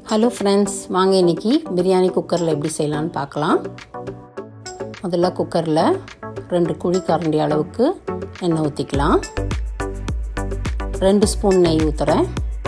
Hello friends வாங்க இன்னைக்கு பிரியாணி குக்கரில் எப்படி செய்யலான்னு பார்க்கலாம் முதல்ல குக்கரில் ரெண்டு குழி கரண்டி அளவுக்கு எண்ணெய் ஊற்றிக்கலாம் ரெண்டு ஸ்பூன் நெய் ஊற்றுறேன்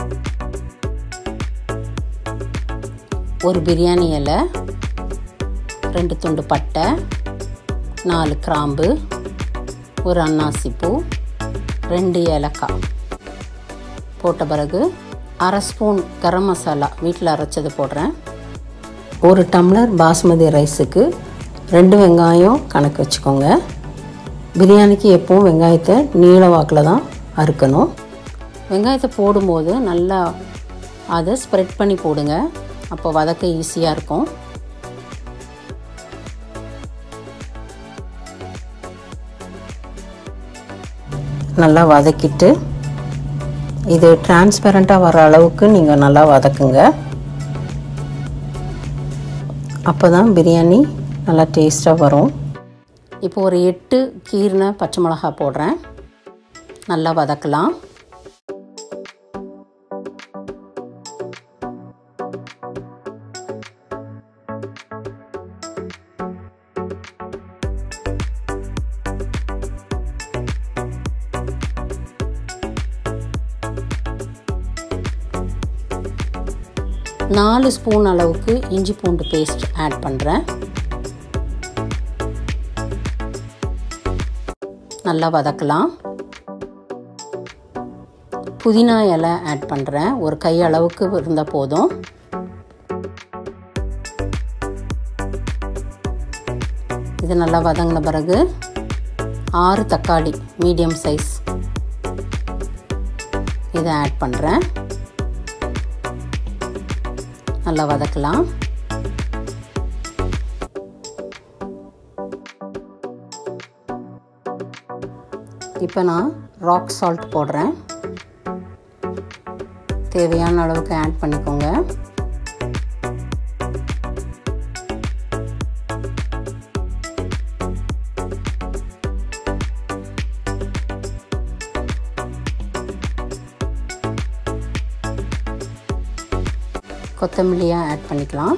ஒரு பிரியாணி இலை ரெண்டு துண்டு பட்டை நாலு கிராம்பு ஒரு அன்னாசி பூ ரெண்டு ஏலக்காய் போட்ட பிறகு அரை ஸ்பூன் கரம் மசாலா வீட்டில் அரைச்சது போடுறேன் ஒரு டம்ளர் பாஸ்மதி ரைஸுக்கு ரெண்டு வெங்காயம் கணக்கு வச்சுக்கோங்க பிரியாணிக்கு எப்போவும் வெங்காயத்தை நீள வாக்கில் தான் அறுக்கணும் வெங்காயத்தை போடும்போது நல்லா அதை ஸ்ப்ரெட் பண்ணி போடுங்க அப்போ வதக்க ஈஸியாக இருக்கும் நல்லா வதக்கிட்டு இது டிரான்ஸ்பரண்ட்டாக வர அளவுக்கு நீங்கள் நல்லா வதக்குங்க அப்போ தான் பிரியாணி நல்லா டேஸ்ட்டாக வரும் இப்போ ஒரு எட்டு கீர்ன பச்சை மிளகா போடுறேன் நல்லா வதக்கலாம் நாலு ஸ்பூன் அளவுக்கு இஞ்சி பூண்டு பேஸ்ட் ஆட் பண்ணுறேன் நல்லா வதக்கலாம் புதினா இலை ஆட் பண்ணுறேன் ஒரு கை அளவுக்கு இருந்தால் போதும் இது நல்லா வதங்கின பிறகு ஆறு தக்காளி மீடியம் சைஸ் இதை ஆட் பண்ணுறேன் நல்லா வதக்கலாம் இப்போ நான் ராக் சால்ட் போடுறேன் தேவையான அளவுக்கு ஆட் பண்ணிக்கோங்க கொத்தமல்லியாக ஆட் பண்ணிக்கலாம்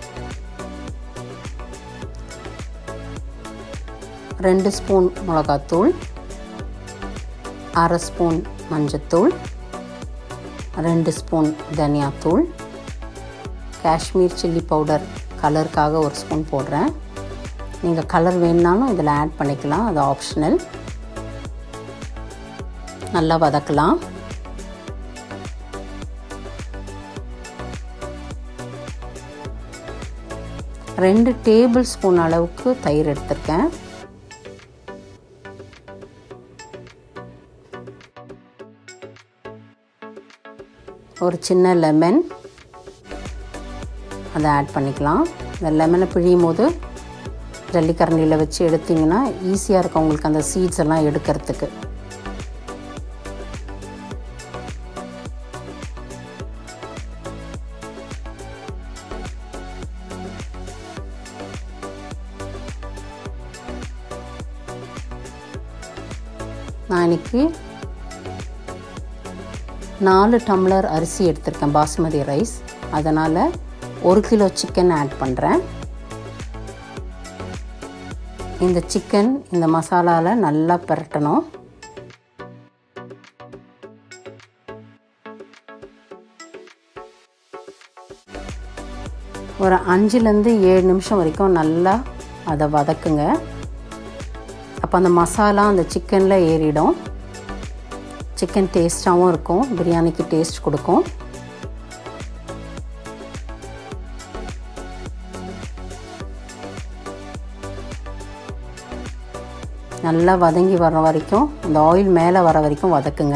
ரெண்டு ஸ்பூன் மிளகாத்தூள் அரை ஸ்பூன் மஞ்சத்தூள் ரெண்டு ஸ்பூன் தனியாத்தூள் காஷ்மீர் சில்லி பவுடர் கலருக்காக ஒரு ஸ்பூன் போடுறேன் நீங்கள் கலர் வேணுனாலும் இதில் ஆட் பண்ணிக்கலாம் அது ஆப்ஷனல் நல்லா வதக்கலாம் ரெண்டு டேபிள் ஸ்பூன் அளவுக்கு தயிர் எடுத்திருக்கேன் ஒரு சின்ன லெமன் அதை ஆட் பண்ணிக்கலாம் இந்த லெமனை பிழியும் போது ஜல்லிக்கரண்டியில் வச்சு எடுத்திங்கன்னா ஈஸியாக இருக்கும் உங்களுக்கு அந்த சீட்ஸ் எல்லாம் எடுக்கிறதுக்கு நான் இன்னைக்கு நாலு டம்ளர் அரிசி எடுத்திருக்கேன் பாஸ்மதி ரைஸ் அதனால் ஒரு கிலோ சிக்கன் ஆட் பண்ணுறேன் இந்த சிக்கன் இந்த மசாலாவில் நல்லா பிரட்டணும் ஒரு அஞ்சுலேருந்து ஏழு நிமிஷம் வரைக்கும் நல்லா அதை வதக்குங்க அப்போ அந்த மசாலா அந்த சிக்கனில் ஏறிடும் சிக்கன் டேஸ்ட்டாகவும் இருக்கும் பிரியாணிக்கு டேஸ்ட் கொடுக்கும் நல்லா வதங்கி வர வரைக்கும் அந்த ஆயில் மேலே வர வரைக்கும் வதக்குங்க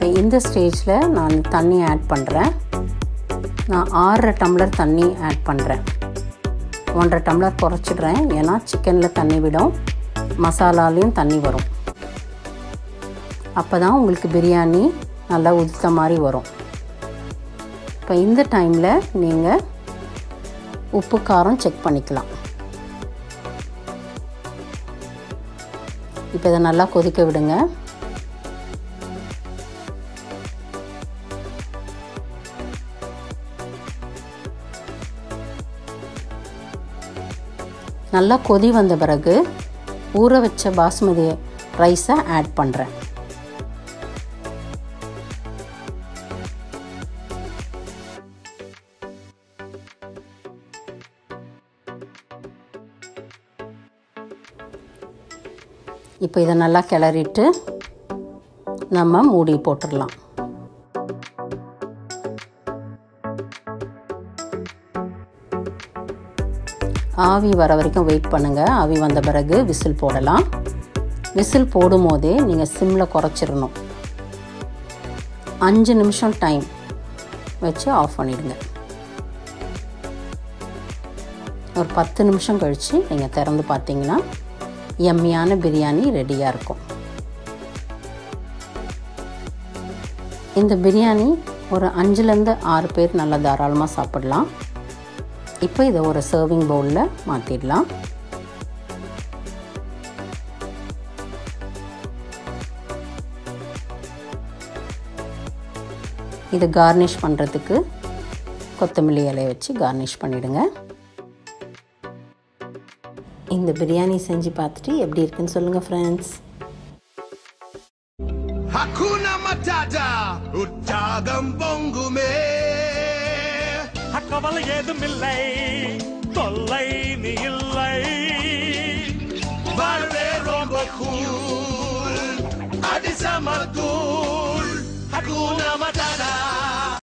இப்போ இந்த ஸ்டேஜில் நான் தண்ணி ஆட் பண்ணுறேன் நான் ஆறரை டம்ளர் தண்ணி ஆட் பண்ணுறேன் ஒன்றரை டம்ளர் குறைச்சிடுறேன் ஏன்னா சிக்கனில் தண்ணி விடும் மசாலாலையும் தண்ணி வரும் அப்போ தான் உங்களுக்கு பிரியாணி நல்லா உதுத்த மாதிரி வரும் இப்போ இந்த டைமில் நீங்கள் உப்பு காரம் செக் பண்ணிக்கலாம் இப்போ இதை நல்லா கொதிக்க விடுங்க நல்லா கொதி வந்த பிறகு ஊற வச்ச பாஸ்மதி ரைஸை ஆட் பண்ணுறேன் இப்போ இதை நல்லா கிளறிட்டு நம்ம மூடி போட்டுடலாம் ஆவி வர வரைக்கும் வெயிட் பண்ணுங்கள் ஆவி வந்த பிறகு விசில் போடலாம் விசில் போடும் போதே நீங்கள் சிம்மில் குறைச்சிடணும் அஞ்சு நிமிஷம் டைம் வச்சு ஆஃப் பண்ணிவிடுங்க ஒரு பத்து நிமிஷம் கழித்து நீங்கள் திறந்து பார்த்தீங்கன்னா எம்மியான பிரியாணி ரெடியாக இருக்கும் இந்த பிரியாணி ஒரு அஞ்சுலேருந்து ஆறு பேர் நல்லா தாராளமாக சாப்பிடலாம் இப்போ இதை ஒரு சர்விங் பவுலில் மாற்றிடலாம் இதை கார்னிஷ் பண்ணுறதுக்கு கொத்தமல்லி இலையை வச்சு கார்னிஷ் பண்ணிவிடுங்க இந்த பிரியாணி செஞ்சு பார்த்துட்டு எப்படி இருக்குன்னு சொல்லுங்கள் friends Hakuna Matata, Uttagam Bongume. கவலை ஏதுமில்லை தொல்லை நீ இல்லை Varve Rombo Cool, Addis Cool, Hakuna Matata.